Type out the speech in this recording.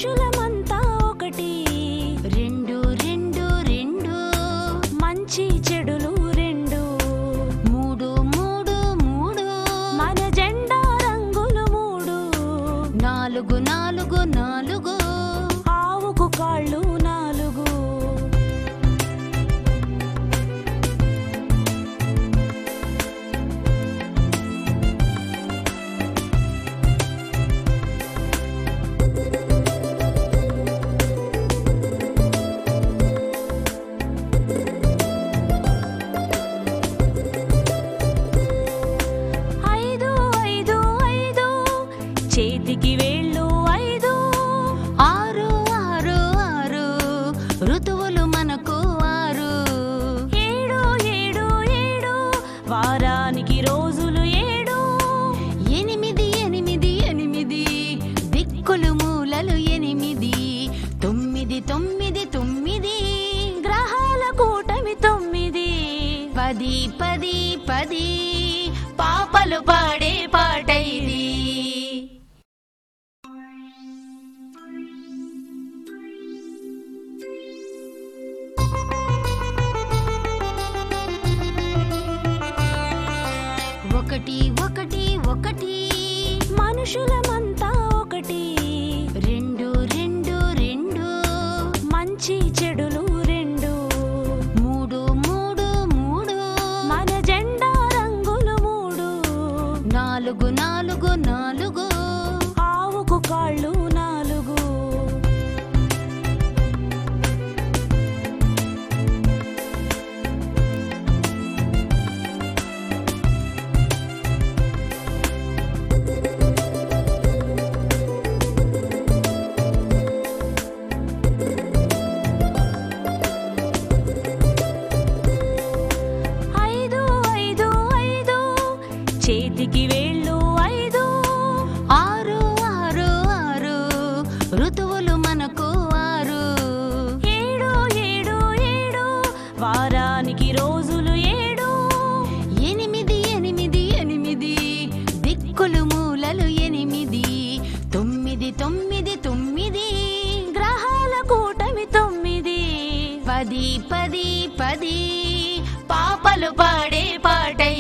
మనుషులమంతా ఒకటి రెండు రెండు రెండు మంచి చెడులు రెండు మూడు మూడు మూడు మన జెండా రంగులు మూడు నాలుగు నాలుగు నాలుగు ఆవుకు కాళ్ళు నాలుగు ఐదు ఐదు ఐదు చేతికి వేళ్ళు ఐదు ఆరు ఆరు ఆరు ఋతువులు మనకు ఆరు ఏడు ఏడు ఏడు వారానికి రోజులు ఏడు ఎనిమిది ఎనిమిది ఎనిమిది దిక్కులు మూలలు ఎనిమిది తొమ్మిది తొమ్మిది తొమ్మిది గ్రహాల కూటమి తొమ్మిది పది పది పది పాపలు పాడే పాట ఇది ఒకటి ఒకటి ఒకటి మనుషులమంతా ఒకటి రెండు రెండు రెండు మంచి చెడులు రెండు మూడు మూడు మూడు మన జెండా రంగులు మూడు నాలుగు నాలుగు నాలుగు ఆవుకు కాళ్ళు నాలుగు ఐదు ఐదు ఐదు చేతికి వేళ్ళు ఐదు ఆరు ఆరు ఆరు ఋతువులు మనకు ఆరు ఏడు ఏడు ఏడు వారానికి రోజులు ఏడు ఎనిమిది ఎనిమిది ఎనిమిది దిక్కులు మూలలు ఎనిమిది తొమ్మిది తొమ్మిది తొమ్మిది గ్రహాల కూటమి తొమ్మిది పది పది పది పాపలు పాడే పాట